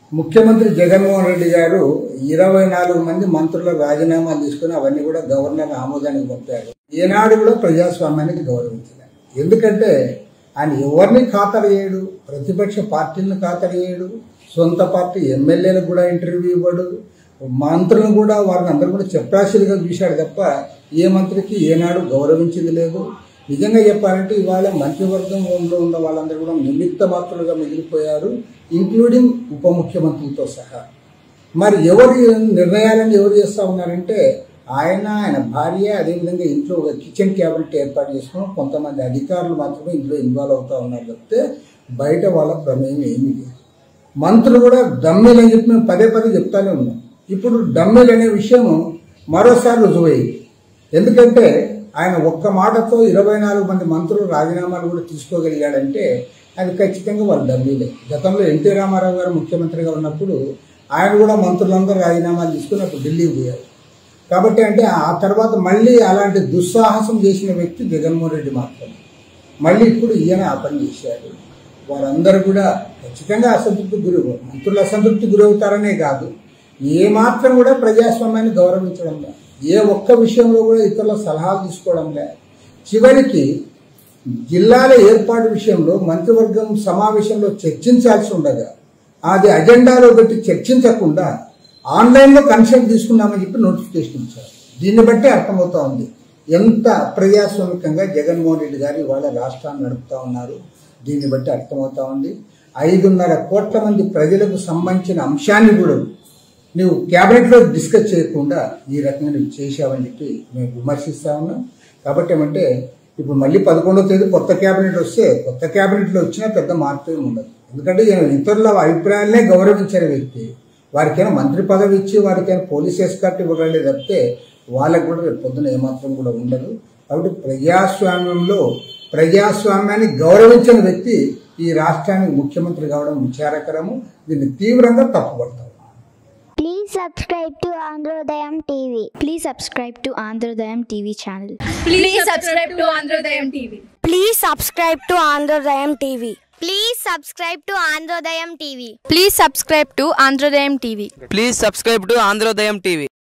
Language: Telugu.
ముఖ్యమంత్రి జగన్మోహన్ రెడ్డి గారు ఇరవై నాలుగు మంది మంత్రుల రాజీనామాలు తీసుకుని అవన్నీ కూడా గవర్నర్ ఆమోదానికి పంపారు ఏనాడు కూడా ప్రజాస్వామ్యానికి గౌరవించలేదు ఎందుకంటే ఆయన ఎవరిని ఖాతరు చేయడు ప్రతిపక్ష పార్టీలను ఖాతరు చేయడు సొంత పార్టీ ఎమ్మెల్యేలకు కూడా ఇంటర్వ్యూ ఇవ్వడు మంత్రులను కూడా వారిని అందరూ కూడా చెప్రాశులుగా చూశాడు తప్ప ఏ మంత్రికి ఏనాడు గౌరవించింది లేదు నిజంగా చెప్పాలంటే ఇవాళ మంత్రివర్గంలో ఉన్న వాళ్ళందరూ కూడా నిమిత్త మాత్రులుగా మిగిలిపోయారు ఇంక్లూడింగ్ ఉప ముఖ్యమంత్రులతో సహా మరి ఎవరు నిర్ణయాలను ఎవరు చేస్తా ఉన్నారంటే ఆయన ఆయన భార్య అదేవిధంగా ఇంట్లో ఒక కిచెన్ క్యాబినెట్ ఏర్పాటు చేసుకుని కొంతమంది అధికారులు మాత్రమే ఇందులో ఇన్వాల్వ్ అవుతా ఉన్నారు తప్పితే బయట వాళ్ళ ప్రమేయం ఏమీ లేదు మంత్రులు కూడా డమ్మీలు అని చెప్పి మేము పదే పదే చెప్తానే ఉన్నాం ఇప్పుడు డమ్మీలు అనే విషయం మరోసారి రుజువైంది ఎందుకంటే ఆయన ఒక్క మాటతో ఇరవై నాలుగు మంది మంత్రులు రాజీనామాలు కూడా తీసుకోగలిగాడంటే అది ఖచ్చితంగా వాళ్ళు డమ్మీలే గతంలో ఎన్టీ రామారావు గారు ముఖ్యమంత్రిగా ఉన్నప్పుడు ఆయన కూడా మంత్రులందరూ రాజీనామాలు తీసుకుని అప్పుడు ఢిల్లీకి పోయారు కాబట్టి అంటే ఆ తర్వాత మళ్ళీ అలాంటి దుస్సాహసం చేసిన వ్యక్తి జగన్మోహన్ రెడ్డి మాత్రమే మళ్ళీ ఇప్పుడు ఈయన ఆ పని చేశాడు వారందరూ కూడా ఖచ్చితంగా అసంతృప్తి గురి మంత్రులు అసంతృప్తి గురవుతారనే కాదు ఏ మాత్రం కూడా ప్రజాస్వామ్యాన్ని గౌరవించడం లేదు ఏ ఒక్క విషయంలో కూడా ఇతరుల సలహాలు తీసుకోవడం లేదు చివరికి జిల్లాల ఏర్పాటు విషయంలో మంత్రివర్గం సమావేశంలో చర్చించాల్సి ఉండగా అది అజెండాలో పెట్టి చర్చించకుండా ఆన్లైన్లో కన్సల్ట్ తీసుకున్నామని చెప్పి నోటిఫికేషన్ ఇచ్చారు దీన్ని బట్టి అర్థమవుతా ఉంది ఎంత అప్రజాస్వామికంగా జగన్మోహన్ రెడ్డి గారు ఇవాళ రాష్ట్రాన్ని నడుపుతా ఉన్నారు దీన్ని బట్టి అర్థమవుతా ఉంది ఐదున్నర కోట్ల మంది ప్రజలకు సంబంధించిన అంశాన్ని కూడా నువ్వు క్యాబినెట్లో డిస్కస్ చేయకుండా ఈ రకంగా నువ్వు చేశావని చెప్పి మేము విమర్శిస్తా ఉన్నాం కాబట్టి ఏమంటే ఇప్పుడు మళ్ళీ పదకొండవ తేదీ కొత్త క్యాబినెట్ వస్తే కొత్త క్యాబినెట్లో వచ్చినా పెద్ద మార్పు ఏమి ఉండదు ఎందుకంటే ఈయన ఇతరుల అభిప్రాయాలనే గౌరవించిన వ్యక్తి వారికైనా మంత్రి పదవి ఇచ్చి వారికైనా పోలీస్ ఎస్కార్ట్ ఇవ్వగలే తప్పితే వాళ్ళకు కూడా రేపు పొద్దున ఏమాత్రం కూడా ఉండదు కాబట్టి ప్రజాస్వామ్యంలో ప్రజాస్వామ్యాన్ని గౌరవించిన వ్యక్తి ఈ రాష్ట్రానికి ముఖ్యమంత్రి కావడం విచారకరము దీన్ని తీవ్రంగా తప్పుపడతాం Please subscribe to Androdayam TV. Please subscribe to Androdayam TV channel. Please subscribe to Androdayam TV. Please subscribe to Androdayam TV. Please subscribe to Androdayam TV. Please subscribe to Androdayam TV. Please subscribe to Androdayam TV.